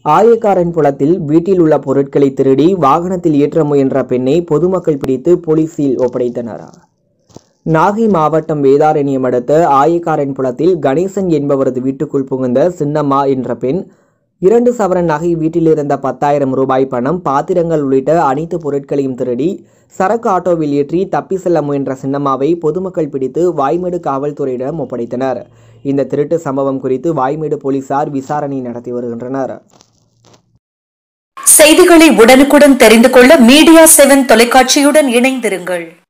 ஆயக்காரன் புலத்தில் வீட்டில் உள்ள பொருட்களை திருடி வாகனத்தில் ஏற்ற முயன்ற பெண்ணை பொதுமக்கள் பிடித்து போலீசில் ஒப்படைத்தனர் நாகை மாவட்டம் வேதாரண்யம் அடுத்த ஆயக்காரன் புலத்தில் கணேசன் என்பவரது வீட்டுக்குள் புகுந்த சின்னம்மா என்ற பெண் இரண்டு சவரன் நகை வீட்டில் இருந்த பத்தாயிரம் ரூபாய் பணம் பாத்திரங்கள் உள்ளிட்ட அனைத்து பொருட்களையும் திருடி சரக்கு ஆட்டோவில் ஏற்றி தப்பி செல்ல முயன்ற சின்னம்மாவை பொதுமக்கள் பிடித்து வாய்மேடு காவல்துறையிடம் ஒப்படைத்தனர் இந்த திருட்டு சம்பவம் குறித்து வாய்மேடு போலீசார் விசாரணை நடத்தி வருகின்றனர் செய்திகளை உடனுக்குடன் தெரிந்து கொள்ள மீடியா செவன் தொலைக்காட்சியுடன் இணைந்திருங்கள்